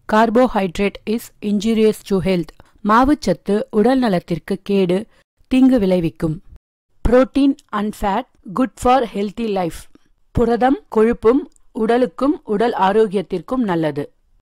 Carbohydrate is injurious to health மாவுச்சத்து உடல் நலத்திற்கு கேடு தீங்கு விளைவிக்கும் protein and fat good for healthy life புரதம் கொழுப்பும் உடலுக்கும் உடல் ஆரோக்கியத்திற்கும் நல்லது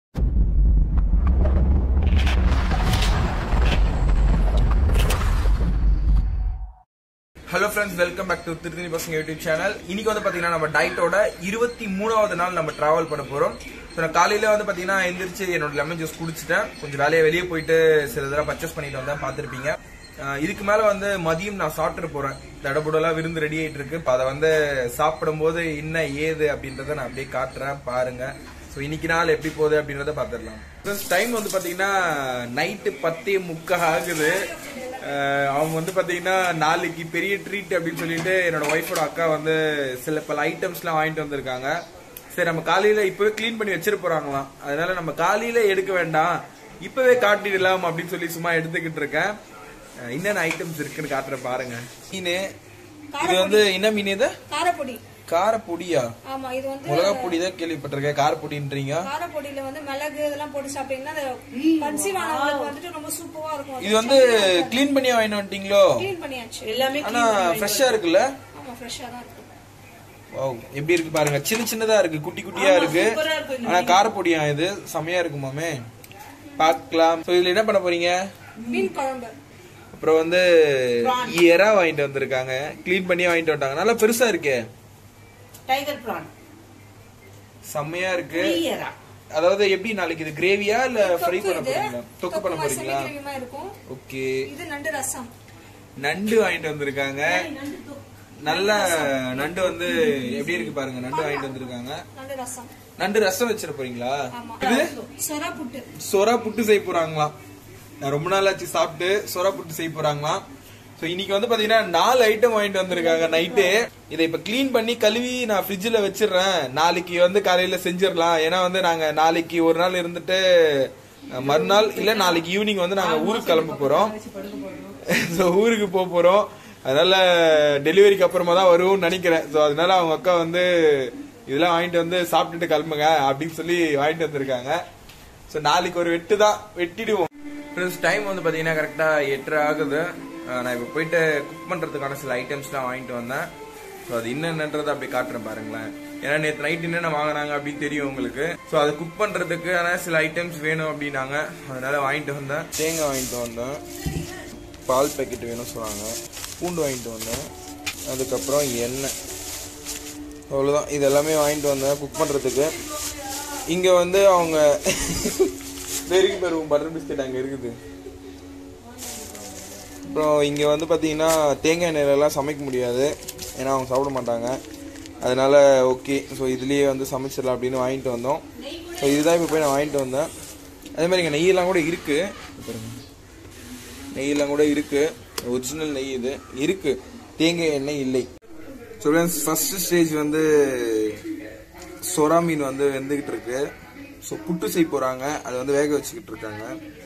hello friends welcome back to Tiruttani பசங்க யூடியூப் சேனல் இன்னைக்கு வந்து பாத்தீங்கன்னா நம்ம டயட்டோட இருபத்தி மூணாவது நாள் நம்ம டிராவல் பண்ண போறோம் ஸோ நான் காலையில வந்து பாத்தீங்கன்னா எந்திரிச்சு என்னோட லெமன் ஜூஸ் குடிச்சிட்டேன் கொஞ்சம் வேலையை வெளியே போயிட்டு சில இதெல்லாம் பர்ச்சேஸ் பண்ணிட்டு வந்தேன் பார்த்துருப்பீங்க இதுக்கு மேல வந்து மதியம் நான் சாப்பிட்டு போறேன் தடபுடலாம் விருந்து ரெடி ஆயிட்டு இருக்கு இப்ப அதை வந்து சாப்பிடும்போது என்ன ஏது அப்படின்றத நான் அப்படியே காட்டுறேன் பாருங்க ஸோ இன்னைக்கு நாள் எப்படி போகுது அப்படின்றத பார்த்துடலாம் டைம் வந்து பாத்தீங்கன்னா நைட்டு பத்தே முக்கால் ஆகுது அஹ் அவங்க வந்து பாத்தீங்கன்னா நாளைக்கு பெரிய ட்ரீட் அப்படின்னு சொல்லிட்டு என்னோட ஒய்ஃபோட அக்கா வந்து சில பல ஐட்டம்ஸ்லாம் வாங்கிட்டு வந்திருக்காங்க சரி நம்ம காலையில இப்பவே க்ளீன் பண்ணி வச்சிட்டு போறாங்களாம் அதனால நம்ம காலையில எடுக்க வேண்டாம் இப்பவே காட்டிடலாம் அப்படின்னு சொல்லி சும்மா எடுத்துக்கிட்டு இருக்கேன் அஹ் என்னென்ன ஐட்டம்ஸ் இருக்குன்னு காட்டுறேன் பாருங்க மீன் இது வந்து என்ன மீன் இது காரப்பொடி காரப்பொடியா ஆமா இது வந்து மிளகா பொடி தான் கேள்விப்பட்டிருக்கேன் காரப்பொடின்றீங்க காரப்பொடியில வந்து மிளகு இதெல்லாம் போட்டு சாப்பிட்டீங்கன்னா அது கன்சீவ் ஆனவங்களுக்கு வந்துட்டு ரொம்ப சூப்பரா இருக்கும் இது வந்து க்ளீன் பண்ணி வாங்கிட்டு வந்துட்டீங்களோ க்ளீன் பண்ணியாச்சு எல்லாமே ஆனா ஃப்ரெஷ்ஷா இருக்குல்ல ஆமா ஃப்ரெஷ்ஷா தான் இருக்கும் வாவ் எப்படி இருக்கு பாருங்க சின்ன சின்னதா இருக்கு குட்டி குட்டியா இருக்கு சூப்பரா இருக்கு இந்த ஆனா காரப்பொடியா இது செமையா இருக்குமாமே பார்க்கலாம் சோ இதுல என்ன பண்ண போறீங்க மீன் குழம்பு அப்புறம் வந்து எறா வாங்கிட்டு வந்திருக்காங்க க்ளீன் பண்ணி வாங்கிட்டு வந்துட்டாங்க நல்லா பெருசா இருக்கே டைகர் பிரான் செம்மையா இருக்கு ஈயரா அதாவது எப்படி நாளைக்கு இது கிரேவியா இல்ல ஃப்ரை பண்ண இது போறீங்களா தொக்கு பண்ண போறீங்களா கிரேவிமா இருக்கும் ஓகே இது நண்டு ரசம் நண்டு வாங்கிட்டு வந்திருக்காங்க நல்ல நண்டு வந்து எப்படி இருக்கு பாருங்க நண்டு வாங்கிட்டு வந்திருக்காங்க நண்டு ரசம் நண்டு ரசம் வச்சிட போறீங்களா ஆமா இது சொரா புட்டு சொரா புட்டு செய்ய போறாங்களாம் நான் ரொம்ப நாள் ஆச்சு சாப்பிட்டு சொரா புட்டு செய்ய போறாங்களாம் சோ இன்னைக்கு வந்து பாத்தீங்கன்னா நாலு ஐட்டம் வாங்கிட்டு வந்திருக்காங்க நைட்டு இதை இப்ப க்ளீன் பண்ணி கழுவி நான் ஃப்ரிட்ஜ்ல வச்சிடுறேன் நாளைக்கு வந்து காலையில செஞ்சிடலாம் ஏன்னா வந்து நாங்க நாளைக்கு ஒரு நாள் இருந்துட்டு அஹ், மறுநாள் இல்ல நாளைக்கு ஈவினிங் வந்து நாங்க ஊருக்கு கிளம்ப போறோம் ஸோ ஊருக்கு போக போறோம் அதனால டெலிவரிக்கு அப்புறமா தான் வருவோம்னு நினைக்கிறேன் ஸோ அதனால அவங்க அக்கா வந்து இதெல்லாம் வாங்கிட்டு வந்து சாப்பிட்டுட்டு கிளம்புங்க அப்படின்னு சொல்லி வாங்கிட்டு வந்திருக்காங்க ஸோ நாளைக்கு ஒரு வெட்டு தான் வெட்டிடுவோம் டைம் வந்து பார்த்தீங்கன்னா கரெக்டாக எட்டரை ஆகுது அஹ் நான் இப்போ போயிட்டு குக் பண்ணுறதுக்கான சில ஐட்டம்ஸ்லாம் வாங்கிட்டு வந்தேன் ஸோ அது என்னன்றதை அப்படி காட்டுறேன் பாருங்களேன் ஏன்னா நேற்று நைட் என்னென்ன வாங்கினாங்க அப்படின்னு தெரியும் உங்களுக்கு ஸோ அதை குக் பண்ணுறதுக்கு ஆனால் சில ஐட்டம்ஸ் வேணும் அப்படின்னாங்க அதனால வாங்கிட்டு வந்தேன் தேங்காய் வாங்கிட்டு வந்தேன் பால் பேக்கெட் வேணும் சொன்னாங்க பூண்டு வாங்கிட்டு வந்தேன் அதுக்கப்புறம் எண்ணெய் அவ்வளோதான் இது எல்லாமே வாங்கிட்டு வந்தேன் குக் பண்ணுறதுக்கு இங்கே வந்து அவங்க வெறுக்கி பெறுவோம் பட்டர் பிஸ்கெட் அங்கே இருக்குது அப்புறம் இங்கே வந்து பார்த்தீங்கன்னா தேங்காய் எண்ணெயிலலாம் சமைக்க முடியாது ஏன்னா அவங்க சாப்பிட மாட்டாங்க அதனால ஓகே ஸோ இதுலேயே வந்து சமைச்சிடலாம் அப்படின்னு வாங்கிட்டு வந்தோம் ஸோ இதுதான் இப்போ போய் நான் வாங்கிட்டு வந்தேன் அதே மாதிரி இங்கே நெய்யெல்லாம் கூட இருக்குது பாருங்க நெய்யெல்லாம் கூட இருக்கு ஒரிஜினல் நெய் இது இருக்கு தேங்காய் எண்ணெய் இல்லை ஸோ ஃபர்ஸ்ட் ஸ்டேஜ் வந்து சொரா மீன் வந்து வெந்துகிட்டு இருக்கு ஸோ புட்டு செய்ய போறாங்க அதை வந்து வேக வச்சுக்கிட்டு இருக்காங்க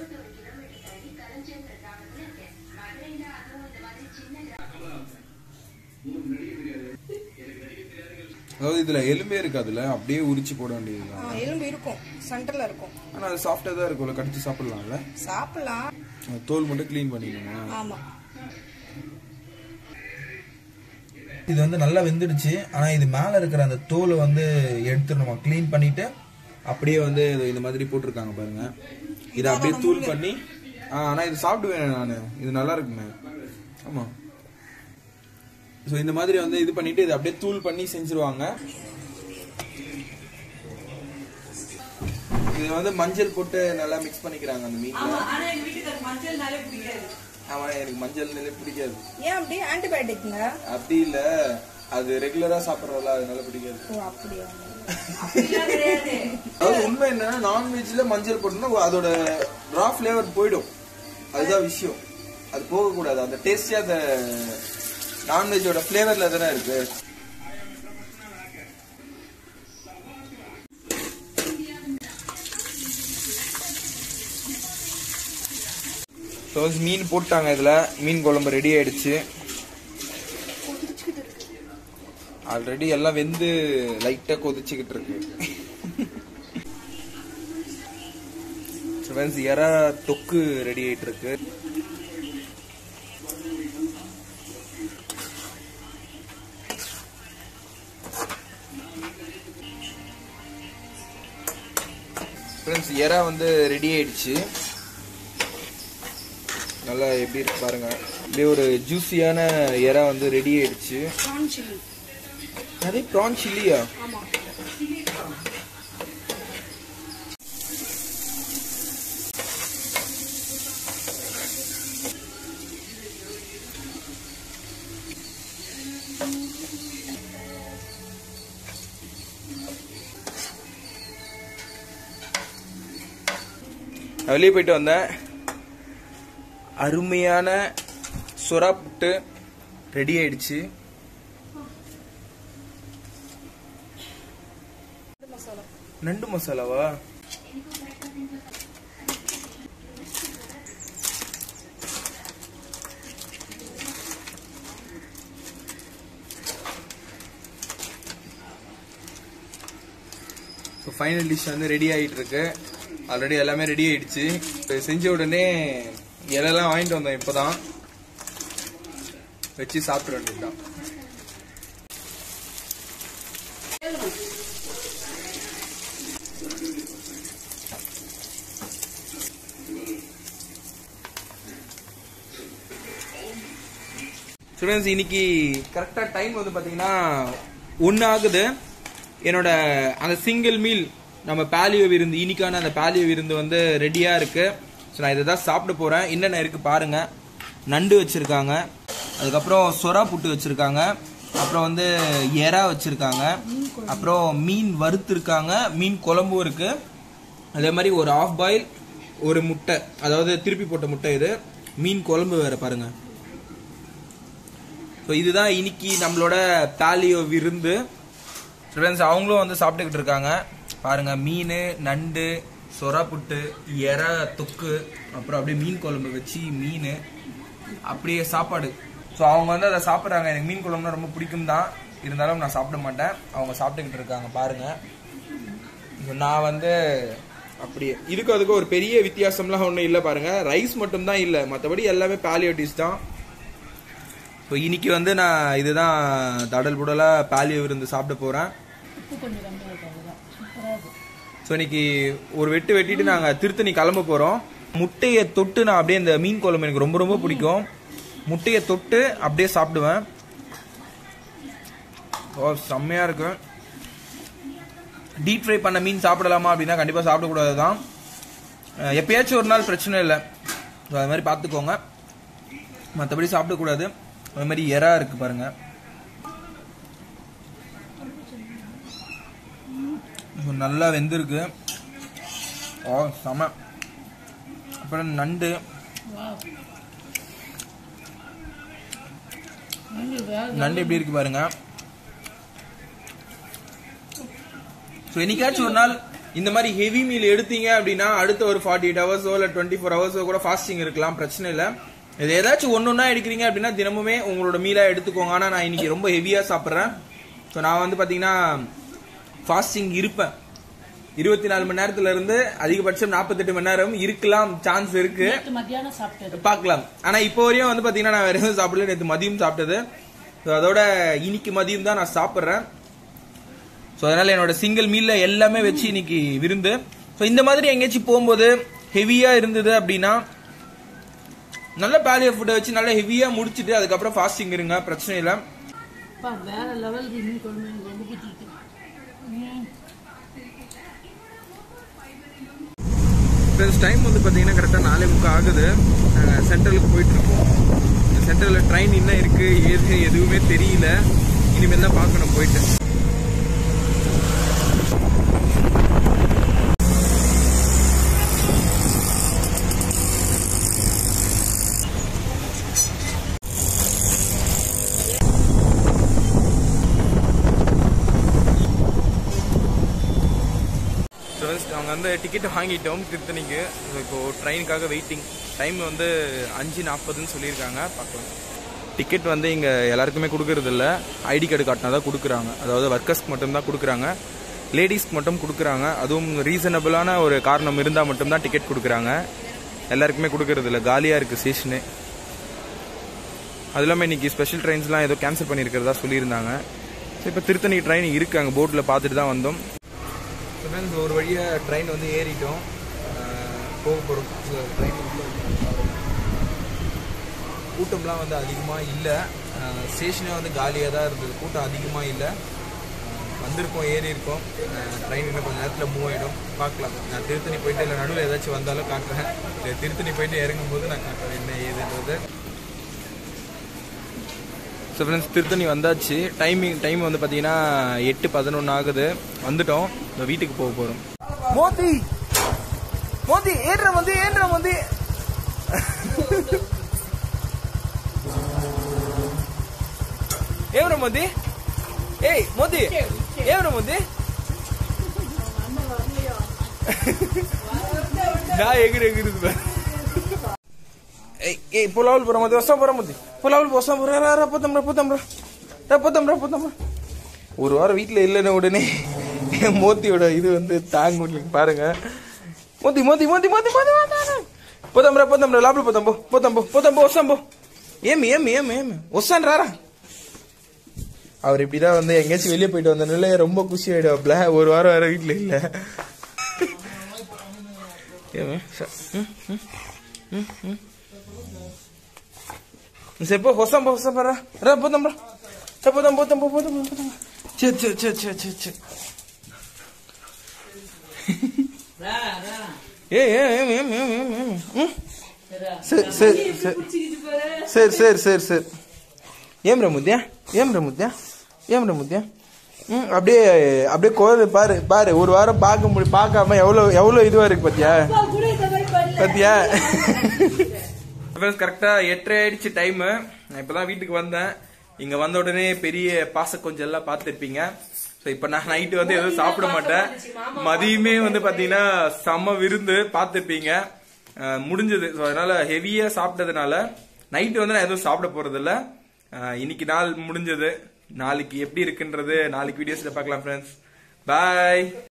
அதாவது இதுல எலும்பே இருக்கு அதுல அப்படியே உரிச்சு போட வேண்டியதுதான் ஆ, எலும்பு இருக்கும் சென்டர்ல இருக்கும் ஆனா அது சாஃப்டா தான் இருக்கும்ல கடிச்சு சாப்பிடலாம்ல சாப்பிடலாம் அது தோல் மட்டும் க்ளீன் பண்ணிக்கணுமா ஆமா இது வந்து நல்லா வெந்துடுச்சு ஆனா இது மேல இருக்கிற அந்த தோலை வந்து எடுத்துடணுமா க்ளீன் பண்ணிட்டு அப்படியே வந்து இது இந்த மாதிரி போட்டிருக்காங்க பாருங்க இதை அப்படியே தூள் பண்ணி ஆ, ஆனா இது சாப்பிடுவேன் நான் இது நல்லா இருக்குமே ஆமா ஸோ இந்த மாதிரி வந்து இது பண்ணிட்டு இதை அப்படியே தூள் பண்ணி செஞ்சுருவாங்க இது வந்து மஞ்சள் போட்டு நல்லா மிக்ஸ் பண்ணிக்கிறாங்க அந்த மீட்ல ஆனா எங்க வீட்டுக்கு மஞ்சள்னாலே பிடிக்காது ஆமா எனக்கு மஞ்சள் நிலை பிடிக்காது ஏன் அப்படி ஆன்டிபயோட்டிக்ங்க அப்படி இல்ல அது ரெகுலரா சாப்பிடுறோம்ல அதனால பிடிக்காது ஓ அப்படியா அப்படிலாம் கிடையாது அதாவது உண்மை என்னன்னா நான்வெஜ்ல மஞ்சள் போட்டோம்னா அதோட ரா ஃபிளேவர் போயிடும் அதுதான் விஷயம் அது போகக்கூடாது அந்த டேஸ்டே அந்த நான்வெஜ்ஜோட ஃபிளேவர்ல தானே இருக்கு So, மீன் போட்டாங்க இதுல மீன் குழம்பு ரெடி ஆயிடுச்சு ஆல்ரெடி எல்லாம் வெந்து லைட்டா கொதிச்சுக்கிட்டு இருக்கு ஃப்ரெண்ட்ஸ் எறா தொக்கு ரெடி ஆயிட்டு இருக்கு ஃப்ரெண்ட்ஸ் எறா வந்து ரெடி ஆயிடுச்சு நல்லா எப்படி இருக்கு பாருங்க அப்படியே ஒரு ஜூஸியான எறா வந்து ரெடி ஆயிடுச்சு ப்ரான் சில்லி அதே ப்ரான் சில்லியா ஆமா நான் வெளியே போயிட்டு வந்தேன் அருமையான சுறா புட்டு ரெடி ஆயிடுச்சு நண்டு மசாலாவா ஸோ ஃபைனல் டிஷ் வந்து ரெடி ஆகிட்டு இருக்கு ஆல்ரெடி எல்லாமே ரெடி ஆயிடுச்சு இப்போ செஞ்ச உடனே இலையெல்லாம் வாங்கிட்டு வந்தோம் இப்போதான் வச்சு சாப்பிட வேண்டியதுதான் ஸ்டூடெண்ட்ஸ் இன்னைக்கு கரெக்டாக டைம் வந்து பார்த்தீங்கன்னா ஒன்று ஆகுது என்னோட அந்த சிங்கிள் மீல் நம்ம பேலியோ விருந்து இன்னைக்கான அந்த பேலியோ விருந்து வந்து ரெடியாக இருக்கு ஸோ நான் இதை தான் சாப்பிட போகிறேன் என்னென்ன இருக்கு பாருங்க நண்டு வச்சுருக்காங்க அதுக்கப்புறம் சொரா புட்டு வச்சுருக்காங்க அப்புறம் வந்து எறா வச்சுருக்காங்க அப்புறம் மீன் வறுத்துருக்காங்க மீன் குழம்பும் இருக்கு அதே மாதிரி ஒரு ஆஃப் பாயில் ஒரு முட்டை அதாவது திருப்பி போட்ட முட்டை இது மீன் குழம்பு வேற பாருங்க ஸோ இதுதான் இன்னைக்கு நம்மளோட தாலியோ விருந்து ஸ்டூடெண்ட்ஸ் அவங்களும் வந்து சாப்பிட்டுக்கிட்டு இருக்காங்க பாருங்க மீன் நண்டு சொரா புட்டு எறா தொக்கு அப்புறம் அப்படியே மீன் குழம்பு வச்சு மீன் அப்படியே சாப்பாடு ஸோ அவங்க வந்து அதை சாப்பிட்றாங்க எனக்கு மீன் குழம்புனா ரொம்ப பிடிக்கும் தான் இருந்தாலும் நான் சாப்பிட மாட்டேன் அவங்க சாப்பிட்டுக்கிட்டு இருக்காங்க பாருங்க இப்போ நான் வந்து அப்படியே இதுக்கு அதுக்கு ஒரு பெரிய வித்தியாசம்லாம் ஒன்றும் இல்லை பாருங்க ரைஸ் மட்டும் தான் இல்லை மற்றபடி எல்லாமே பேலியோட்டிஸ் தான் ஸோ இன்னைக்கு வந்து நான் இதுதான் தடல் புடலா பாலியோ விருந்து சாப்பிட போறேன் ஸோ இன்னைக்கு ஒரு வெட்டு வெட்டிட்டு நாங்கள் திருத்தணி கிளம்ப போகிறோம் முட்டையை தொட்டு நான் அப்படியே இந்த மீன் குழம்பு எனக்கு ரொம்ப ரொம்ப பிடிக்கும் முட்டையை தொட்டு அப்படியே சாப்பிடுவேன் ஓ செம்மையாக இருக்கும் டீப் ஃப்ரை பண்ண மீன் சாப்பிடலாமா அப்படின்னா கண்டிப்பாக சாப்பிடக்கூடாது தான் அஹ் எப்பயாச்சும் ஒரு நாள் பிரச்சனை இல்லை ஸோ அது மாதிரி பார்த்துக்கோங்க மற்றபடி சாப்பிடக்கூடாது அது மாதிரி எறா இருக்கு பாருங்க இது நல்லா வெந்திருக்கு ஓ செம அப்புறம் நண்டு நண்டு எப்படி இருக்கு பாருங்க ஸோ என்னைக்காச்சும் ஒரு நாள் இந்த மாதிரி ஹெவி மீல் எடுத்தீங்க அப்படின்னா அடுத்த ஒரு ஃபார்ட்டி எயிட் ஹவர்ஸோ இல்லை டுவெண்ட்டி ஃபோர் ஹவர்ஸோ கூட ஃபாஸ்டிங் இருக்கலாம் பிரச்சனை இல்லை இது ஏதாச்சும் ஒன்று ஒன்றா எடுக்கிறீங்க அப்படின்னா தினமுமே உங்களோட மீலாக எடுத்துக்கோங்க ஆனால் நான் இன்னைக்கு ரொம்ப ஹெவியாக சாப்பிட்றேன் ஸோ நான் வந்து பார்த்தீங்கன்னா ஃபாஸ்டிங் இருப்பேன் இருபத்தி நாலு மணி நேரத்துல இருந்து அதிகபட்சம் நாற்பத்தெட்டு மணி நேரம் இருக்கலாம் சான்ஸ் இருக்கு மத்தியானம் சாப்பிட்டது பார்க்கலாம் ஆனா இப்போ வரையும் வந்து பாத்தீங்கன்னா நான் வேற எதுவும் சாப்பிடல நேற்று மதியம் சாப்பிட்டது ஸோ அதோட இன்னைக்கு மதியம் தான் நான் சாப்பிட்றேன் ஸோ அதனால என்னோட சிங்கிள் மீல்ல எல்லாமே வச்சு இன்னைக்கு விருந்து ஸோ இந்த மாதிரி எங்கேயாச்சும் போகும்போது ஹெவியா இருந்தது அப்படின்னா நல்ல பேலியோ ஃபுட்டை வச்சு நல்லா ஹெவியா முடிச்சிட்டு அதுக்கப்புறம் ஃபாஸ்டிங் இருங்க பிரச்சனை இல்லை அப்பா வேற லெவல் மீன் குழம்பு எனக்கு ரொம்ப பிடிச்சிருக்கு ஃப்ரெண்ட்ஸ் டைம் வந்து பார்த்தீங்கன்னா கரெக்டாக நாலே முக்கால் ஆகுது நாங்கள் சென்ட்ரலுக்கு போயிட்டு இருக்கோம் சென்ட்ரலில் ட்ரெயின் என்ன இருக்கு ஏது எதுவுமே தெரியல இனிமேல் தான் பார்க்கணும் போயிட்டு ஃப்ரெண்ட்ஸ் நாங்கள் வந்து டிக்கெட் வாங்கிட்டோம் திருத்தணிக்கு இப்போ ட்ரெயினுக்காக வெயிட்டிங் டைம் வந்து அஞ்சு நாற்பதுன்னு சொல்லியிருக்காங்க பார்க்கலாம் டிக்கெட் வந்து இங்கே எல்லாருக்குமே கொடுக்கறது இல்ல ஐடி கார்டு காட்டினா தான் கொடுக்குறாங்க அதாவது ஒர்க்கர்ஸ்க்கு மட்டும்தான் கொடுக்குறாங்க லேடிஸ்க்கு மட்டும் கொடுக்குறாங்க அதுவும் ரீசனபிளான ஒரு காரணம் இருந்தால் மட்டும்தான் டிக்கெட் கொடுக்குறாங்க எல்லாருக்குமே கொடுக்கறது இல்லை காலியாக இருக்குது ஸ்டேஷனு அது இல்லாமல் இன்னைக்கு ஸ்பெஷல் ட்ரெயின்ஸ்லாம் ஏதோ கேன்சல் பண்ணியிருக்கிறதா சொல்லியிருந்தாங்க ஸோ இப்போ திருத்தணி ட்ரெயின் இருக்கு அங்கே போட்டில் பார்த்துட்டு தான் வந்தோம் ஃப்ரெண்ட்ஸ் ஒரு வழியாக ட்ரெயின் வந்து ஏறிட்டோம் அஹ் போக போகிறோம் ட்ரெயின் கூட்டம்லாம் வந்து அதிகமாக இல்லை ஸ்டேஷனே வந்து காலியாக தான் இருந்தது கூட்டம் அதிகமாக இல்லை வந்திருக்கோம் ஏறி இருக்கோம் ட்ரெயின் இன்னும் கொஞ்சம் நேரத்தில் மூவ் ஆகிடும் பார்க்கலாம் நான் திருத்தணி போயிட்டு இல்லை நடுவில் ஏதாச்சும் வந்தாலும் காட்டுறேன் இல்ல திருத்தணி போயிட்டு இறங்கும் போது நான் காட்டுறேன் என்ன ஏதுன்றது ஸோ ஃப்ரெண்ட்ஸ் திருத்தணி வந்தாச்சு டைமிங் டைம் வந்து பார்த்தீங்கன்னா எட்டு பதினொன்று ஆகுது வந்துட்டோம் இந்த வீட்டுக்கு போக போகிறோம் மோதி மோதி ஏன்ற வந்து ஏன்ற வந்து ఏమరా మోదీ ఏయ్ మోదీ ఏమరా మోదీ నా ఎగిరి ఎగిరింది బా. ఏయ్ ఏయ్ పొలావులు పోరా మోదీ వస్తాం పోరా మోదీ పొలావులు వస్తాం పోరా రా రా పోతాం రా పోతాం రా రా போதாம் రా போதாம் రా ஒரு வாரம் வீட்டில் இல்லைன்னு உடனே என் மோத்தியோட இது வந்து தாங்க முடியல பாருங்க மோதி மோதி மோதி மோதி மோதி పోదాం రా పోదాం రా లోపల పోదాం పో పోదాం పో పోదాం పో వస్తాం పో ఏమి ఏమి ఏమి ఏమి వస్తాను రారా அவர் இப்படிதான் வந்து எங்கேயாச்சும் வெளியே போயிட்டு வந்தனால ரொம்ப குஷி ஆயிடுவாப்ல ஒரு வாரம் வேற வீட்டுல இல்ல ஏமே, ச- ம், ம், ம், ம். சரி போ ஹொசம் போ ஹொசம் போறா ரா போதம் ரா சரி போதம் போதம் போ போதம் போதம் சரி சரி சரி சரி சரி சரி ஏ ஏ ஏம் ஏம் ஏம் ஏம் ஏம் ம் சரி சரி சரி சரி சரி சரி சரி ఏం రా ముద్య ఏం రా ముద్య ఏం రా ముద్య ம் அப்படியே அப்படியே கோயில் பாரு பாரு ஒரு வாரம் பார்க்க முடியும் பார்க்காம எவ்வளவு எவ்வளவு இதுவா இருக்கு பாத்தியா பாத்தியா கரெக்டா எட்டரை ஆயிடுச்சு டைம் நான் இப்பதான் வீட்டுக்கு வந்தேன் இங்க வந்த உடனே பெரிய பாச கொஞ்சம் எல்லாம் பார்த்துருப்பீங்க ஸோ இப்போ நான் நைட்டு வந்து எதுவும் சாப்பிட மாட்டேன் மதியமே வந்து பாத்தீங்கன்னா செம்ம விருந்து பார்த்துருப்பீங்க அஹ் முடிஞ்சது ஸோ அதனால ஹெவியா சாப்பிட்டதுனால நைட்டு வந்து நான் எதுவும் சாப்பிட போறது இல்ல அஹ் இன்னைக்கு நாள் முடிஞ்சது நாளைக்கு எப்படி இருக்குன்றது நாளைக்கு வீடியோஸ்ல பார்க்கலாம் ஃப்ரெண்ட்ஸ் பாய்